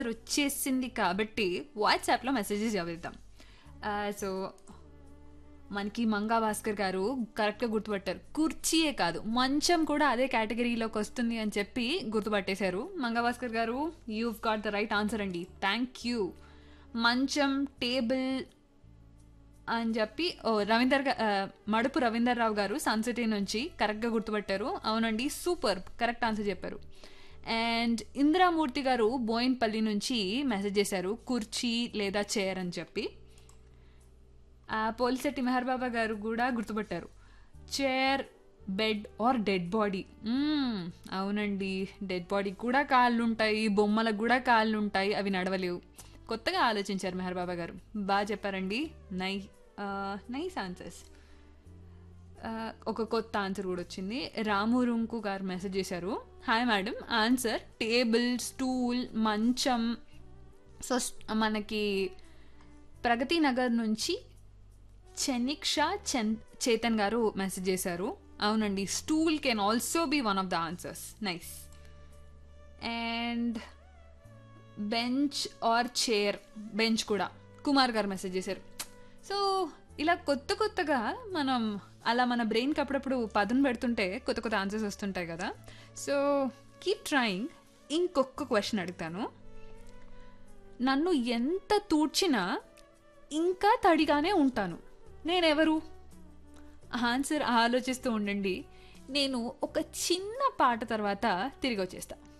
వచ్చేసింది కాబట్టి వాట్సాప్లో మెసేజెస్ చదివిద్దాం సో మనకి మంగా భాస్కర్ గారు కరెక్ట్గా గుర్తుపట్టారు కుర్చీయే కాదు మంచం కూడా అదే కేటగిరీలోకి వస్తుంది అని చెప్పి గుర్తుపట్టేశారు Manga Bhaskar garu you've got the right answer అండి థ్యాంక్ యూ మంచం టేబుల్ అని చెప్పి ఓ రవీందర్ గా- ఆ, మడుపు రవీందర్ రావు గారు సన్సిటీ నుంచి కరెక్ట్గా గుర్తుపట్టారు అవునండి సూపర్ కరెక్ట్ ఆన్సర్ చెప్పారు అండ్ ఇందిరామూర్తి గారు బోయిన్పల్లి నుంచి మెసేజ్ చేశారు కుర్చీ లేదా చైర్ అని చెప్పి ఆ, పోలిశెట్టి మెహర్ బాబా గారు కూడా గుర్తుపట్టారు chair bed or dead body అవునండి డెడ్ బాడీ కూడా కాళ్ళు ఉంటాయి బొమ్మలకు కూడా కాళ్ళు ఉంటాయి అవి నడవలేవు కొత్తగా ఆలోచించారు మెహర్ బాబా గారు బాగా చెప్పారండి నై నైస్ ఆన్సర్స్ ఒక కొత్త ఆన్సర్ కూడా వచ్చింది రాము రుంకు గారు మెసేజ్ చేశారు hi madam answer table stool మంచం సో మనకి ప్రగతి నగర్ నుంచి చెనిక్షా చెన్ చేతన్ గారు మెసేజ్ చేశారు అవునండి stool can also be one of the answers nice and bench or chair bench కూడా కుమార్ గారు మెసేజ్ చేశారు సో ఇలా కొత్త కొత్తగా మనం అలా మన బ్రెయిన్కి అప్పుడప్పుడు పదును పెడుతుంటే కొత్త కొత్త ఆన్సర్స్ వస్తుంటాయి కదా సో కీప్ ట్రయింగ్ ఇంకొక క్వశ్చన్ అడుగుతాను నన్ను ఎంత తూడ్చినా ఇంకా తడిగానే ఉంటాను నేనెవరు ఆన్సర్ ఆలోచిస్తూ ఉండండి నేను ఒక చిన్న పాట తర్వాత తిరిగి వచ్చేస్తా